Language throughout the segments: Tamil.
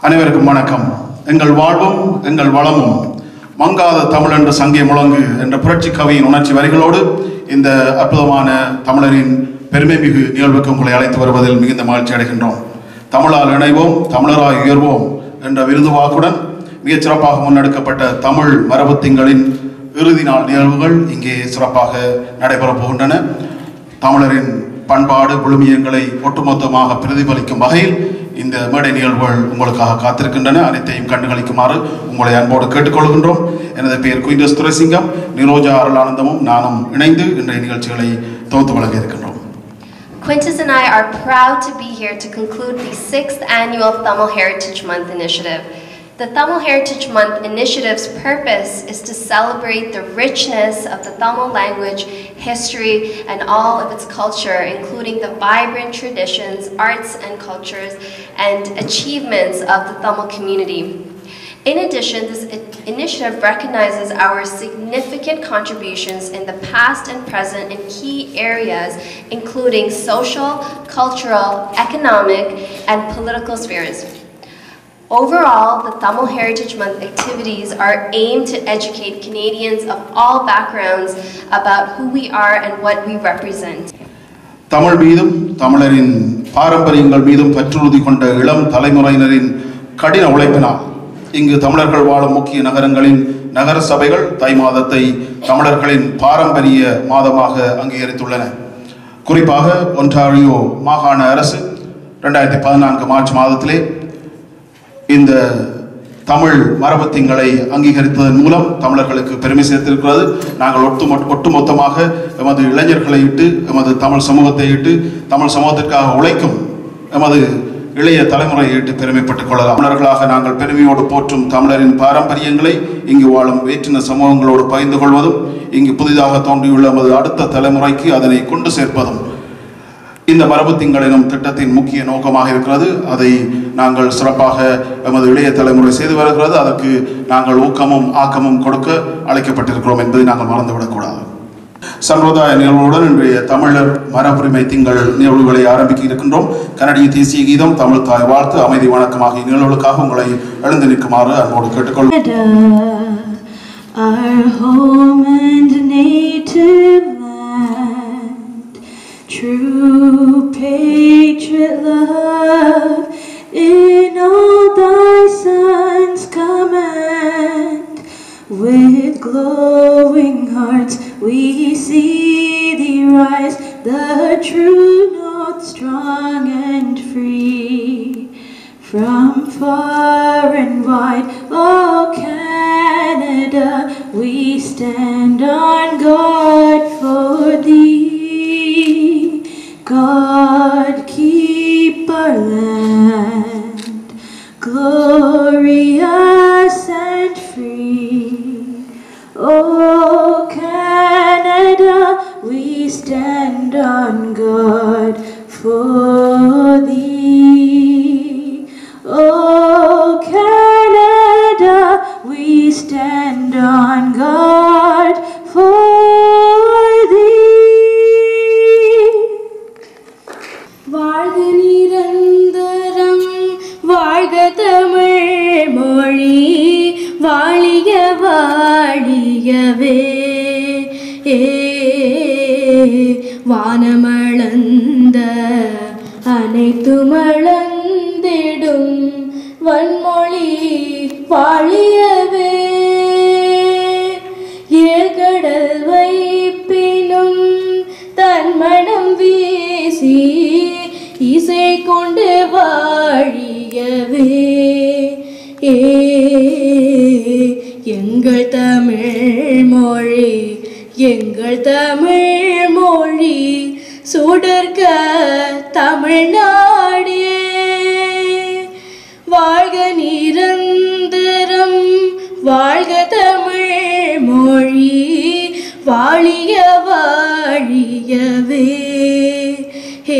அனைவருக்கும் வணக்கம் எங்கள் வாழ்வும் எங்கள் வளமும் மங்காத தமிழ் என்ற சங்கே முழங்கு என்ற புரட்சி கவியின் உணர்ச்சி வரிகளோடு இந்த அற்புதமான தமிழரின் பெருமை மிகு நிகழ்வுக்கு உங்களை அழைத்து வருவதில் மிகுந்த மகிழ்ச்சி அடைகின்றோம் தமிழால் இணைவோம் தமிழராய் உயர்வோம் என்ற விருது வாக்குடன் மிகச் சிறப்பாக முன்னெடுக்கப்பட்ட தமிழ் மரபு திங்களின் இறுதி நாள் நிகழ்வுகள் இங்கே சிறப்பாக நடைபெறப் போகின்றன தமிழரின் பண்பாடு விழுமியங்களை ஒட்டுமொத்தமாக பிரதிபலிக்கும் வகையில் இந்த மேடை நிகழ்வுகள் உங்களுக்காக காத்திருக்கின்றன அனைத்தையும் கண்டுகளிக்குமாறு உங்களை அன்போடு கேட்டுக்கொள்கின்றோம் எனது பெயர் குயின்டஸ் துரைசிங்கம் நிரோஜா அருளானந்தமும் நானும் இணைந்து இன்றைய நிகழ்ச்சிகளை தொகுத்து வழங்க இருக்கின்றோம் Quintus and I are proud to be here to conclude the sixth annual Tamil Heritage Month initiative. The Tamil Heritage Month initiative's purpose is to celebrate the richness of the Tamil language, history, and all of its culture, including the vibrant traditions, arts, and cultures, and achievements of the Tamil community. In addition, this i- initiative recognizes our significant contributions in the past and present in key areas, including social, cultural, economic, and political spheres. Overall, the Tamil Heritage Month activities are aimed to educate Canadians of all backgrounds about who we are and what we represent. Tamil மீதும் தமிழரின் பாரம்பரியங்கள் மீதும் பற்றுறுதி கொண்ட இளம் தலைமுறையினரின் கடின உழைப்பினால் இங்கு தமிழர்கள் வாழும் முக்கிய நகரங்களின் நகர சபைகள் தை மாதத்தை தமிழர்களின் பாரம்பரிய மாதமாக அங்கீகரித்துள்ளன குறிப்பாக ஒன்டாரியோ மாகாண அரசு ரெண்டாயிரத்தி பதினான்கு மார்ச் மாதத்திலே இந்த தமிழ் மரபு திங்களை அங்கீகரித்ததன் மூலம் தமிழர்களுக்கு பெருமை சேர்த்திருக்கிறது நாங்கள் ஒட்டுமொட் ஒட்டுமொத்தமாக எமது இளைஞர்களை இட்டு எமது தமிழ் சமூகத்தை இட்டு தமிழ் சமூகத்திற்காக உழைக்கும் எமது இளைய தலைமுறையை இட்டு பெருமைப்பட்டுக் கொள்ளலாம் தமிழர்களாக நாங்கள் பெருமையோடு போற்றும் தமிழரின் பாரம்பரியங்களை இங்கு வாழும் வேற்றின சமூகங்களோடு பகிர்ந்து கொள்வதும் இங்கு புதிதாக தோன்றியுள்ள எமது அடுத்த தலைமுறைக்கு அதனை கொண்டு சேர்ப்பதும் இந்த மரபு திங்கள் எனும் திட்டத்தின் முக்கிய நோக்கமாக இருக்கிறது அதை நாங்கள் சிறப்பாக எமது இளைய தலைமுறை செய்து வருகிறது அதற்கு நாங்கள் ஊக்கமும் ஆக்கமும் கொடுக்க அழைக்கப்பட்டிருக்கிறோம் என்பதை நாங்கள் மறந்துவிடக்கூடாது சம்பிரதாய நிகழ்வுடன் இன்றைய தமிழர் மரபுரிமை திங்கள் நிகழ்வுகளை ஆரம்பிக்க இருக்கின்றோம் கனடிய தேசிய கீதம் தமிழ் தாய் வாழ்த்து அமைதி வணக்கம் ஆகிய நிகழ்வுகளுக்காக உங்களை எழுந்து நிற்குமாறு அன்போடு கேட்டுக்கொள்கிறோம் Canada, our home and native land, true patriot love in all thy sons command. With glowing hearts we see thee rise, the true north strong and free. From far and wide, oh Canada, we stand on guard for thee. God keep our land glorious and free. Oh Canada, we stand on guard for thee. Oh Canada, we stand on guard for thee. வாழ்க நிரந்தரம் வாழ்க தமிழ் மொழி வாழிய வாழியவே ஏ வானமளந்த அனைத்து மளந்திடும் வன்மொழி வாழியவே ஏழ்கடல் வைப்பினும் தன் மனம் வீசி இசை கொண்டு வாழியவே ஏ எங்கள் தமிழ் மொழி எங்கள் தமிழ் மொழி சுடர்க தமிழ்நாடே வாழ்க நிரந்தரம் வாழ்க தமிழ் மொழி வாழிய வாழியவே ஹே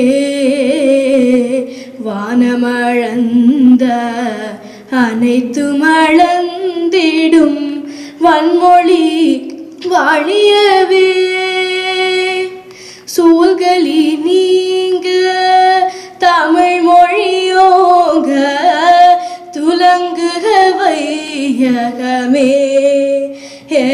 வானமழந்த அனைத்து மழந்திடும் வன்மொழி வாழியவே சூழ்களி நீங்க தமிழ் மொழியோங்க துல வையகமே ஏ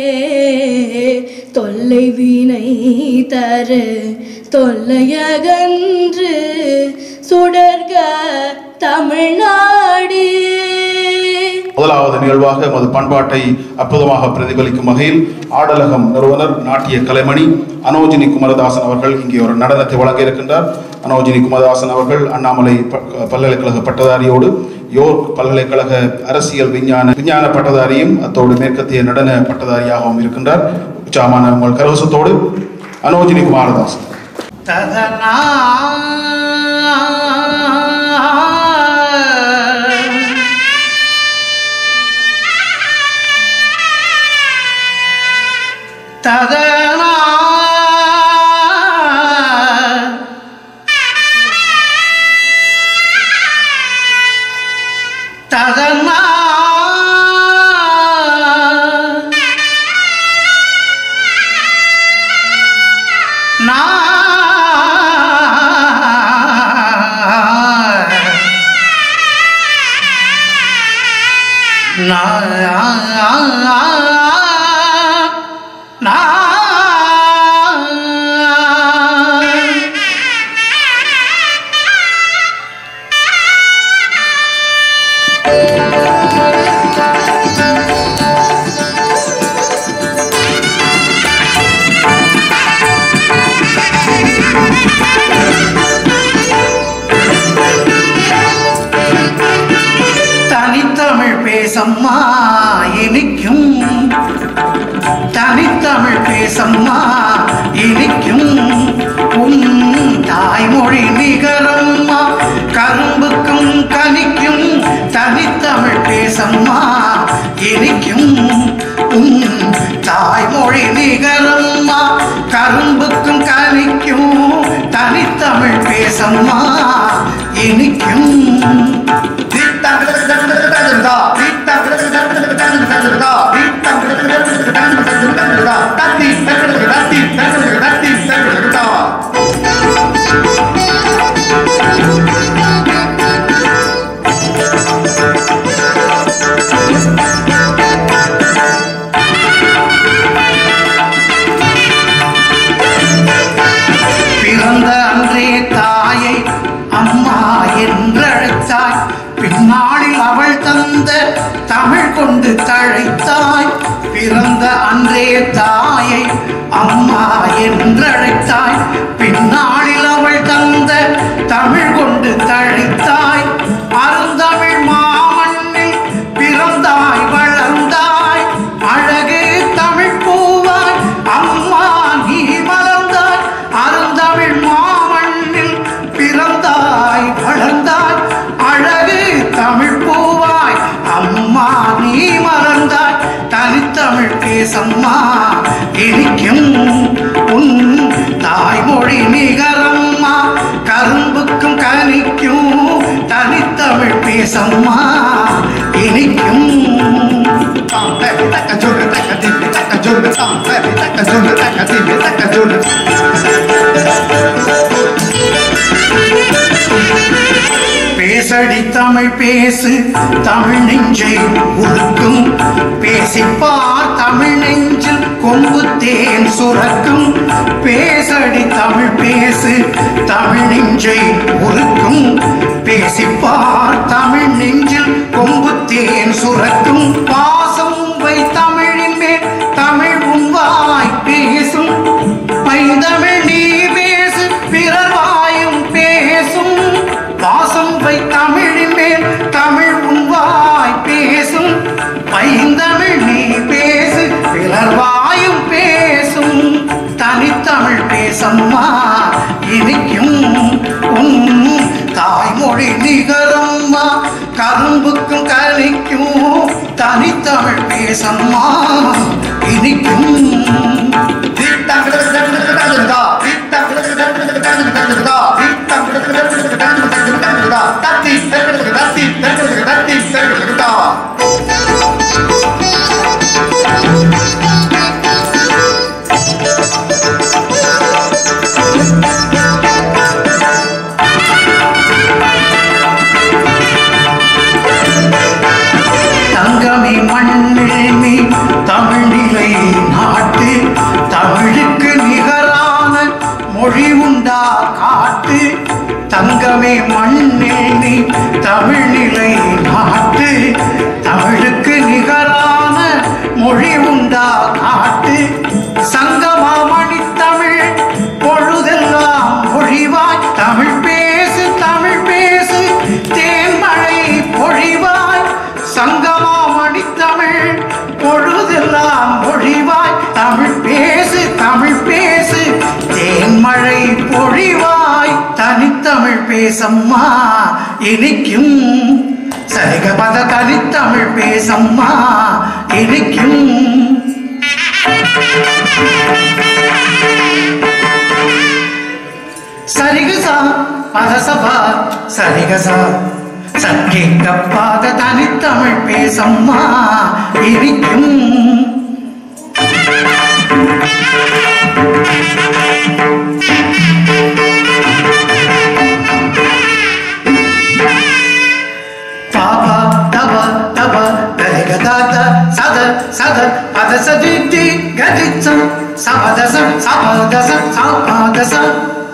தொல்லை வினை தரு தொல்லையகன்று சுடர்க தமிழ்நாடு முதலாவது நிகழ்வாக எமது பண்பாட்டை அற்புதமாக பிரதிபலிக்கும் வகையில் ஆடலகம் நிறுவனர் நாட்டிய கலைமணி அனோஜினி குமரதாசன் அவர்கள் இங்கே ஒரு நடனத்தை வழங்க இருக்கின்றார் அனோஜினி குமரதாசன் அவர்கள் அண்ணாமலை ப- பல்கலைக்கழக பட்டதாரியோடு யோர்க் பல்கலைக்கழக அரசியல் விஞ்ஞான விஞ்ஞான பட்டதாரியும் அத்தோடு மேற்கத்திய நடன பட்டதாரியாகவும் இருக்கின்றார் உச்சாமான உங்கள் கரவசத்தோடு அனோஜினி குமாரதாசன் ததனா ததனா ததனா தனித்தமிழ் பேசம்மா இனிக்கும் தனித்தமிழ் பேசம்மா இனிக்கும் உன் தாய்மொழி நிகரம்மா கரும்புக்கும் கனிக்கும் தனித்தமிழ் பேசம்மா இனிக்கும் உன் தாய்மொழி நிகரம்மா கரும்புக்கும் கனிக்கும் தனித்தமிழ் பேசம்மா இனிக்கும் பிறந்த அன்றே தாயை அம்மா என்றழைத்தாய் பின்னாளில் அவள் தந்த தமிழ் கொண்டு தழைத்தாய் பிறந்த அன்றே தாயை அம்மா என்றழைத்தாய் பின்னாளில் அவள் தந்த தமிழ் கொண்டு தழைத்தாய் அருந்தமிழ் மாமண்ணில் பிறந்தாய் வளர்ந்தாய் அழகு தமிழ் பூவாய் அம்மா நீ மலர்ந்தாய் அருந்தமிழ் மாமண்ணில் பிறந்தாய் வளர்ந்தாய் அழகு தமிழ் பூவாய் அம்மா நீ மலர்ந்தாய் தனித்தமிழ் பேசம்மா இனிக்கும் உன் தாய்மொழி நிகரம்மா கரும்புக்கும் கனிக்கும் தனித்தமிழ் பேசம்மா இனிக்கும் பேசடி தமிழ் பேசு தமிழ் நெஞ்சை உருக்கும் பேசிப்பார் தமிழ் நெஞ்சில் கொம்பு தேன் சுரக்கும் பேசடி தமிழ் பேசு தமிழ் நெஞ்சை உருக்கும் பேசிப்பார் தமிழ் நெஞ்சில் கொம்பு தேன் சுரக்கும் பாசம் வை தமிழின் மேல் தமிழ் உன்வாய் பேசும் பைந்தமிழ் நீ பேசு பிறர் வாயும் பேசும் பாசம் வை தமிழின் மேல் தமிழ் உன்வாய் பேசும் பைந்தமிழ் நீ பேசு பிறர் வாயும் பேசும் தனித்தமிழ் பேசம்மா இனிக்கும் உன் தாய்மொழி நிகரம்மா கரும்புக்கும் கனிக்கும் தனித்தமிழ் பேசம்மா இனிக்கும் தங்கமே காட்டு தங்கமே மண்ணில் நீ தமிழ் நிலை நாட்டு தமிழுக்கு நிகரான மொழி உண்டா காட்டு சங்கமாமணி தமிழ் பொழுதெல்லாம் பொழிவாய் தமிழ் பேசு தமிழ் பேசு தேன்மழை பொழிவாய் சங்கமாமணி தமிழ் பொழுதெல்லாம் பொழிவாய் தமிழ் பேசு தமிழ் பேசு தேன்மழை பொழிவாய் தனித்தமிழ் பேசம்மா இனிக்கும் சரிகபத தனித்தமிழ் பேசம்மா இனிக்கும் சரிகசா பதசபா சரிகசா சற்கேட்கப்பாத தனித்தமிழ் பேசம்மா இனிக்கும் பாபா தப தப கலிகதாத சத சத பத சதித்தி கதிச்சம் சபதசம் சபதசம் சபதசம்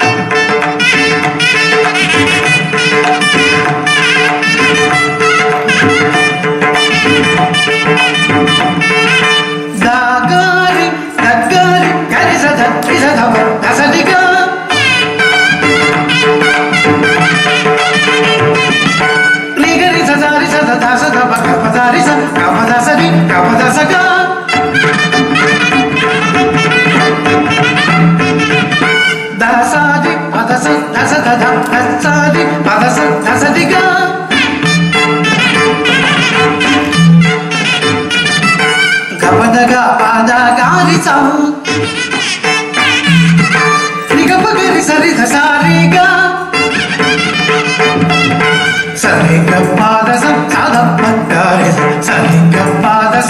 தாகாரி தக்காரி கரிசத ரிசதவ தசதிகா ரிகரி சதாரி சத தசத பக பதாரி ச கபதசதி கபதசகா தசாதி பதச தசதத தசாதி பதச தசதிகா கபதக பாதகாரி சா ரிகபகரி சரி தசாரிகா சரிக பாதச சத பக்காரி சரிக பாதச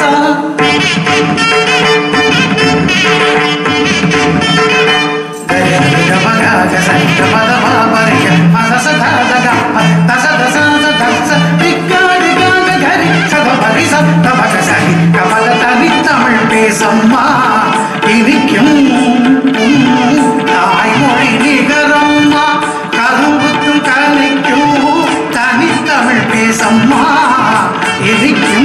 சரிக பகாக சரிக பத பரிக பதச ததக தச தச தச ரிக்காடி காக கரி சத பரி சத பக சரி கபத தனி தமிழ் பேசம்மா இனிக்கும் தாய்மொழி நிகரம்மா கரும்புக்கும் கலைக்கும் தனித்தமிழ் பேசம்மா இனிக்கும்